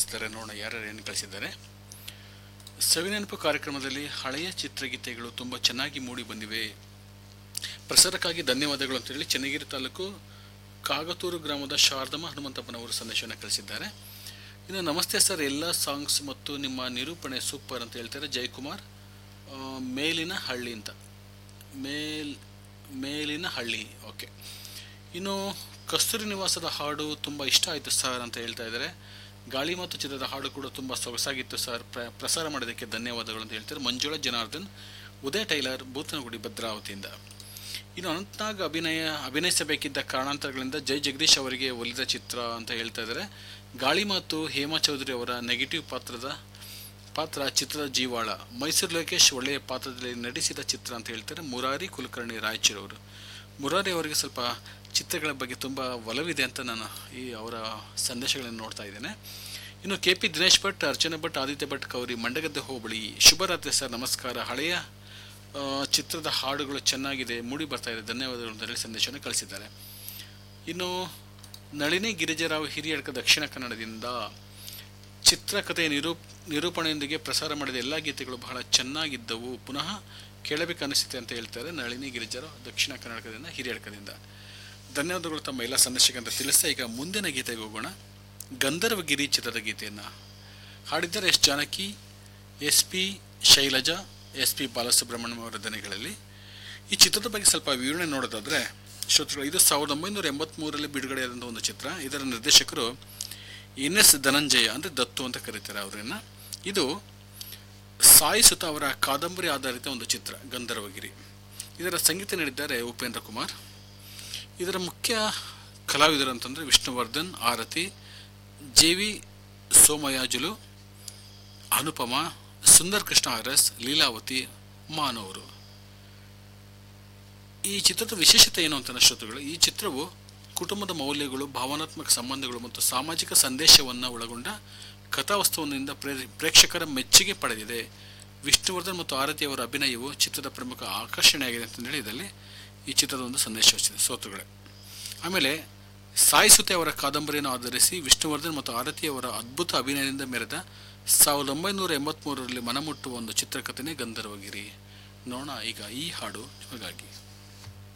ಕಳಿಸಿದ್ದಾರೆ ನೋಡೋಣ ಯಾರ್ಯಾರು ಏನು ಕಳಿಸಿದ್ದಾರೆ ಸವಿನೆನಪು ಕಾರ್ಯಕ್ರಮದಲ್ಲಿ ಹಳೆಯ ಚಿತ್ರಗೀತೆಗಳು ತುಂಬ ಚೆನ್ನಾಗಿ ಮೂಡಿ ಬಂದಿವೆ ಪ್ರಸಾರಕ್ಕಾಗಿ ಧನ್ಯವಾದಗಳು ಅಂತೇಳಿ ಚನ್ನಗಿರಿ ತಾಲೂಕು ಕಾಗತೂರು ಗ್ರಾಮದ ಶಾರದಮ್ಮ ಹನುಮಂತಪ್ಪನವರು ಸಂದೇಶವನ್ನು ಕಳಿಸಿದ್ದಾರೆ ಇನ್ನು ನಮಸ್ತೆ ಸರ್ ಎಲ್ಲ ಸಾಂಗ್ಸ್ ಮತ್ತು ನಿಮ್ಮ ನಿರೂಪಣೆ ಸೂಪರ್ ಅಂತ ಹೇಳ್ತಾರೆ ಜಯಕುಮಾರ್ ಆ, ಮೇಲಿನ ಹಳ್ಳಿ ಅಂತ ಮೇಲ್ ಮೇಲಿನ ಹಳ್ಳಿ ಓಕೆ ಇನ್ನು ಕಸ್ತೂರಿ ನಿವಾಸದ ಹಾಡು ತುಂಬ ಇಷ್ಟ ಆಯಿತು ಸರ್ ಅಂತ ಹೇಳ್ತಾ ಇದ್ದಾರೆ ಗಾಳಿ ಮತ್ತು ಚಿತ್ರದ ಹಾಡು ಕೂಡ ತುಂಬ ಸೊಗಸಾಗಿತ್ತು ಸರ್ ಪ್ರ ಪ್ರಸಾರ ಮಾಡೋದಕ್ಕೆ ಧನ್ಯವಾದಗಳು ಅಂತ ಹೇಳ್ತಾರೆ ಮಂಜುಳಾ ಜನಾರ್ದನ್ ಉದಯ್ ಟೈಲರ್ ಬೂತನಗುಡಿ ಭದ್ರಾವತಿಯಿಂದ ಇನ್ನು ಅನಂತನಾಗ್ ಅಭಿನಯ ಅಭಿನಯಿಸಬೇಕಿದ್ದ ಕಾರಣಾಂತರಗಳಿಂದ ಜೈ ಜಗದೀಶ್ ಅವರಿಗೆ ಒಲಿದ ಚಿತ್ರ ಅಂತ ಹೇಳ್ತಾ ಇದ್ದಾರೆ ಗಾಳಿ ಮತ್ತು ಹೇಮಾ ಚೌಧರಿ ಅವರ ನೆಗೆಟಿವ್ ಪಾತ್ರದ ಪಾತ್ರ ಚಿತ್ರದ ಜೀವಾಳ ಮೈಸೂರು ಲೋಕೇಶ್ ಒಳ್ಳೆಯ ಪಾತ್ರದಲ್ಲಿ ನಟಿಸಿದ ಚಿತ್ರ ಅಂತ ಹೇಳ್ತಾರೆ ಮುರಾರಿ ಕುಲಕರ್ಣಿ ರಾಯಚೂರು ಅವರು ಮುರಾರಿ ಅವರಿಗೆ ಸ್ವಲ್ಪ ಚಿತ್ರಗಳ ಬಗ್ಗೆ ತುಂಬ ಒಲವಿದೆ ಅಂತ ನಾನು ಈ ಅವರ ಸಂದೇಶಗಳನ್ನು ನೋಡ್ತಾ ಇದ್ದೇನೆ ಇನ್ನು ಕೆ ಪಿ ದಿನೇಶ್ ಭಟ್ ಅರ್ಚನಾ ಭಟ್ ಆದಿತ್ಯ ಭಟ್ ಕೌರಿ ಮಂಡಗದ್ದೆ ಹೋಬಳಿ ಶುಭರಾತ್ರಿ ಸರ್ ನಮಸ್ಕಾರ ಹಳೆಯ ಆ, ಚಿತ್ರದ ಹಾಡುಗಳು ಚೆನ್ನಾಗಿದೆ ಮೂಡಿ ಬರ್ತಾ ಇದೆ ಧನ್ಯವಾದಗಳು ಅಂತ ಹೇಳಿ ಸಂದೇಶವನ್ನು ಕಳಿಸಿದ್ದಾರೆ ಇನ್ನು ನಳಿನಿ ಗಿರಿಜರಾವ್ ಹಿರಿಯಡ್ಕ ದಕ್ಷಿಣ ಕನ್ನಡದಿಂದ ಚಿತ್ರಕಥೆಯ ನಿರೂಪ್ ನಿರೂಪಣೆಯೊಂದಿಗೆ ಪ್ರಸಾರ ಮಾಡಿದ ಎಲ್ಲ ಗೀತೆಗಳು ಬಹಳ ಚೆನ್ನಾಗಿದ್ದವು ಪುನಃ ಕೇಳಬೇಕನ್ನಿಸುತ್ತೆ ಅಂತ ಹೇಳ್ತಾರೆ ನಳಿನಿ ಗಿರಿಜರಾವ್ ದಕ್ಷಿಣ ಕರ್ನಾಟಕದಿಂದ ಹಿರಿಯಡ್ಕದಿಂದ ಧನ್ಯವಾದಗಳು ತಮ್ಮ ಎಲ್ಲ ಸಂದೇಶಕ್ಕಂತ ತಿಳಿಸ್ತಾ ಈಗ ಮುಂದಿನ ಗೀತೆಗೆ ಹೋಗೋಣ ಗಂಧರ್ವಗಿರಿ ಚಿತ್ರದ ಗೀತೆಯನ್ನು ಹಾಡಿದ್ದಾರೆ S Janaki S P Shailaja S P Balasubrahmanyam ಅವರ ದನಿಗಳಲ್ಲಿ ಈ ಚಿತ್ರದ ಬಗ್ಗೆ ಸ್ವಲ್ಪ ವಿವರಣೆ ನೋಡೋದಾದರೆ ಶ್ರೋತೃಗಳು ಇದು ಸಾವಿರದ ಒಂಬೈನೂರ ಎಂಬತ್ತ್ಮೂರರಲ್ಲಿ ಬಿಡುಗಡೆಯಾದಂಥ ಒಂದು ಚಿತ್ರ ಇದರ ನಿರ್ದೇಶಕರು ಎನ್ ಎಸ್ ಧನಂಜಯ ಅಂದರೆ ದತ್ತು ಅಂತ ಕರೀತಾರೆ ಅವರನ್ನ ಇದು ಸಾಯಿ ಸುತ ಅವರ ಕಾದಂಬರಿ ಆಧಾರಿತ ಒಂದು ಚಿತ್ರ ಗಂಧರ್ವಗಿರಿ ಇದರ ಸಂಗೀತ ನೀಡಿದ್ದಾರೆ ಉಪೇಂದ್ರ ಕುಮಾರ್ ಇದರ ಮುಖ್ಯ ಕಲಾವಿದರು ಅಂತಂದರೆ Vishnuvardhan Aarathi J V Somayajulu Anupama Sundar Krishna R S Leelavathi ಮಾನವರು ಈ ಚಿತ್ರದ ವಿಶೇಷತೆ ಏನು ಅಂತ ಶ್ರೋತೃಗಳು ಈ ಚಿತ್ರವು ಕುಟುಂಬದ ಮೌಲ್ಯಗಳು ಭಾವನಾತ್ಮಕ ಸಂಬಂಧಗಳು ಮತ್ತು ಸಾಮಾಜಿಕ ಸಂದೇಶವನ್ನು ಒಳಗೊಂಡ ಕಥಾವಸ್ತುವಿನಿಂದ ಪ್ರೇರಿ ಪ್ರೇಕ್ಷಕರ ಮೆಚ್ಚುಗೆ ಪಡೆದಿದೆ ವಿಷ್ಣುವರ್ಧನ್ ಮತ್ತು ಆರತಿ ಅವರ ಅಭಿನಯವು ಚಿತ್ರದ ಪ್ರಮುಖ ಆಕರ್ಷಣೆಯಾಗಿದೆ ಅಂತಂದೇಳಿ ಇದರಲ್ಲಿ ಈ ಚಿತ್ರದ ಒಂದು ಸಂದೇಶ వచ్చిದೆ ಶ್ರೋತೃಗಳೇ ಆಮೇಲೆ ಸಾಯಿಸುತ್ತೆ ಅವರ ಕಾದಂಬರಿಯನ್ನು ಆಧರಿಸಿ ವಿಷ್ಣುವರ್ಧನ್ ಮತ್ತು ಆರತಿ ಅವರ ಅದ್ಭುತ ಅಭಿನಯದಿಂದ ಮೆರೆದ ಸಾವಿರದ ಒಂಬೈನೂರ ಎಂಬತ್ತ್ಮೂರರಲ್ಲಿ ಮನಮುಟ್ಟುವ ಒಂದು ಚಿತ್ರಕಥೆನೇ ಗಂಧರ್ವಗಿರಿ ನೋಡೋಣ ಈಗ ಈ ಹಾಡು ನಿಮಗಾಗಿ